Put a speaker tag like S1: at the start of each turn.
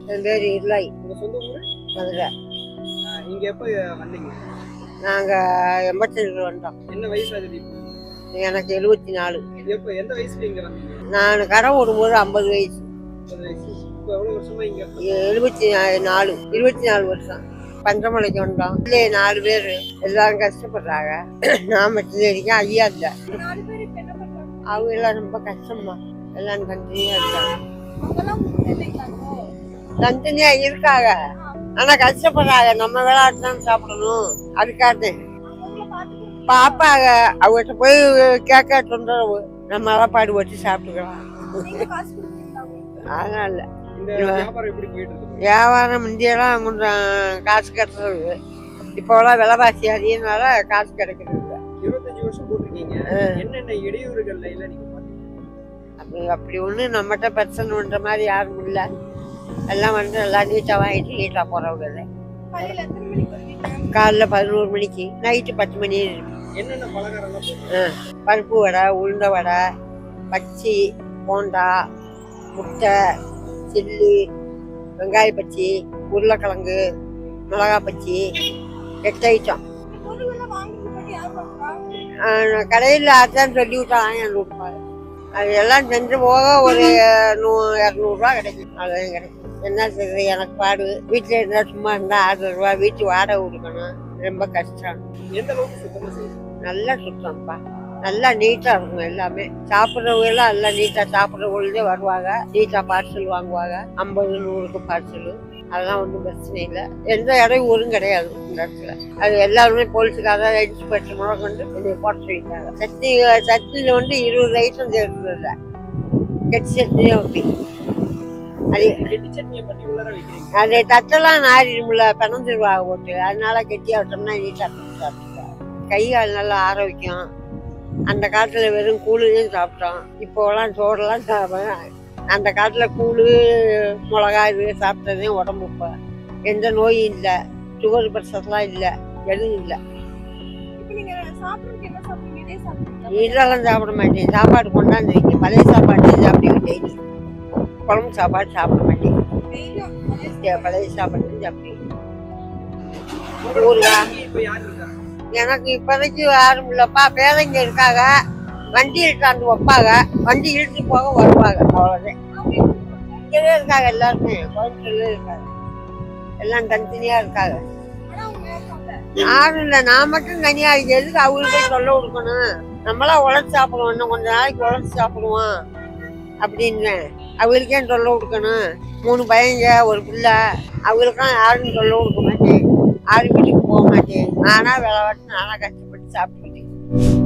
S1: என் பேர் இல்லை
S2: உங்க சொந்த ஊரு
S1: மதுரை
S2: ஆஹ் இங்க எப்ப வந்தீங்க
S1: நாங்கள் எண்பத்தேழு வந்தோம்
S2: என்ன வயசு ஆகுது இப்போ
S1: எனக்கு எழுபத்தி நாலு
S2: எப்ப எந்த வயசுல இங்க வந்தீங்க
S1: நான் கடை ஓடும்போது ஐம்பது வயசு
S2: முப்பது வயசு இப்போ எவ்வளவு வருஷமா இங்க
S1: எழுபத்தி நாலு இருபத்தி நாலு வருஷம் பஞ்சமலைக்கு வந்தோம் இல்லையே நாலு பேர் எல்லாரும் கஷ்டப்படுறாங்க நான் மட்டும் இருக்கேன் ஐயா இல்லை
S3: நாலு பேர் இப்ப என்ன பண்றாங்க
S1: அவங்க எல்லாம் ரொம்ப கஷ்டமா எல்லாம் தனித்தனியா இருக்காங்க
S3: அவங்கெல்லாம் உங்களுக்கு இல்லைங்களாக்கோ
S1: தனித்தனியா இருக்காங்க ஆனா கஷ்டப்படுறாங்க நம்ம விளையாட்டு தான் சாப்பிடணும் அதுக்காக
S3: அவங்கள பாத்துக்கிறது
S1: பாப்பாங்க அவங்ககிட்ட போய் கேட்க தொந்தரவு நம்ம எல்லாம் பாடு வச்சு சாப்பிட்டுக்கலாம்
S3: நீங்க காசு கொடுக்குறீங்களா அவங்களுக்கு?
S1: அதனால
S2: இந்த வியாபாரம் எப்படி போயிட்டு இருக்கு
S1: வியாபாரம் முந்தியெல்லாம் கொஞ்சம் காசு கட்டுறது இப்போலாம் விலைவாசி அதிகனால காசு கிடைக்கிறது இல்லை
S2: இருபத்தஞ்சு வருஷம் போட்டிருக்கீங்க
S1: ஆ.
S2: என்னென்ன இடையூறுகள்ல எல்லாம் நீங்க பாத்தீங்க
S1: அப்படி அப்படி ஒன்றும் நம்மகிட்ட பிரச்சனை பண்ற மாதிரி யாரும் இல்லை எல்லாம் வந்து எல்லாம் நீட்டாக வாங்கிட்டு நீட்டாக போகிறவங்க இல்லை
S3: காலையில எத்தனை மணிக்கு வருவீங்க
S1: காலைல பதினோரு மணிக்கு நைட்டு பத்து மணி
S2: என்னென்ன பலகாரம் எல்லாம் போடுறீங்க
S1: பருப்பு வடை உளுந்த வடை பச்சி போண்டா முட்டை சில்லி வெங்காய பச்சி உருளைக்கிழங்கு மிளகா பச்சி எட்டு ஐட்டம்
S3: இந்த பொருள் எல்லாம் வாங்குறது மட்டும் யார் வாங்குறா
S1: கடையில் அதான் சொல்லி விட்டா வாங்கி கொடுப்பாங்க அது எல்லாம் செஞ்சு போக ஒரு நூ இரநூறுவா கிடைக்கும் அதான் கிடைக்கும் என்ன செய்யுது எனக்கு பாடு வீட்டில் இருந்தால் சும்மா இருந்தால் ஆறு ரூபா வீட்டு வாடகை கொடுக்கணும் ரொம்ப கஷ்டம்
S2: எந்த அளவுக்கு சுத்தமா செய்யுங்க
S1: நல்லா சுத்தம்ப்பா நல்லா நீட்டா இருக்கும் எல்லாமே சாப்பிட்றவங்க எல்லாம் நல்லா நீட்டா சாப்பிட்றவங்களே வருவாங்க நீட்டா பார்சல் வாங்குவாங்க ஐம்பது நூறுக்கு பார்சல் அதெல்லாம் ஒன்றும் பிரச்சனை இல்லை எந்த இடையூறும் கிடையாது இந்த இடத்துல அது எல்லாருமே போலீஸுக்காக இன்ஸ்பெக்டர் முறை கொண்டு என்னை போட சொல்லிட்டாங்க சட்னி சட்னியில் வந்து இருபது ஐட்டம் சேர்த்துருல கெட்டி சட்னியே ஊற்றி அது
S2: கெட்டி சட்னியை பண்ணி உள்ளார வைக்கிறீங்க
S1: அது தட்டெல்லாம் நாரிடும்ல பிணந்துருவாங்க போட்டு அதனால கெட்டியா விட்டோம்னா நீட்டா சாப்பிட்டுக்கலாம் கை கால் நல்லா ஆரோக்கியம் அந்த காலத்துல வெறும் கூழுதையும் சாப்பிட்டோம் இப்போலாம் சோறெல்லாம் சாப்பிட அந்த காலத்துல கூழு மிளகா இது சாப்பிட்டதையும் உடம்பு இப்போ எந்த நோயும் இல்லை சுகர் பிரஷர்லாம் இல்லை எதுவும் இல்லை
S3: இப்ப நீங்க சாப்பிடுறதுக்கு என்ன சாப்பிடுறீங்க இதே சாப்பிடுறீங்களா
S1: இதெல்லாம் சாப்பிட மாட்டேன் சாப்பாடு கொண்டாந்து வைக்க பழைய சாப்பாடு சாப்பிடுவேன் டெய்லி குழம்பு சாப்பாடு சாப்பிட மாட்டேன்
S3: டெய்லியும் அதே
S1: பழைய- பழைய சாப்பாடு சாப்பிடுவேன்
S2: உங்களுக்கு
S1: ஊர்ல?
S2: இங்க இப்ப யாரு இருக்காங்க
S1: எனக்கு இப்போதைக்கு யாரும் இல்லப்பா பேரங்க இருக்காங்க வண்டி எடுத்தாந்து வைப்பாங்க வண்டி இழுத்து போக வருவாங்க அவ்வளோதான் இங்கேயே இருக்காங்க எல்லாருமே கோயம்புத்தூர்ல இருக்காங்க எல்லாம் தனித்தனியா இருக்காங்க
S3: ஆனா அவங்க இருக்காங்க
S1: யாரும் இல்லை நான் மட்டும் தனியா இங்க எதுக்கு அவங்களுக்கு போய் சொல்ல கொடுக்கணும் நம்மளாம் உழைச்சி சாப்பிடுவோம் இன்னும் கொஞ்ச நாளைக்கு உழைச்சி சாப்பிடுவோம் அப்படின்னு அவங்களுக்கே சொல்ல கொடுக்கணும் மூணு பையங்க ஒரு பிள்ளை அவங்களுக்கும் யாரும் சொல்ல கொடுக்க மாட்டேன் யாரும் வீட்டுக்கு போக மாட்டேன் நானா வேலை வாட்டி நானா கஷ்டப்பட்டு சாப்பிட்டுக்கிட்டேன்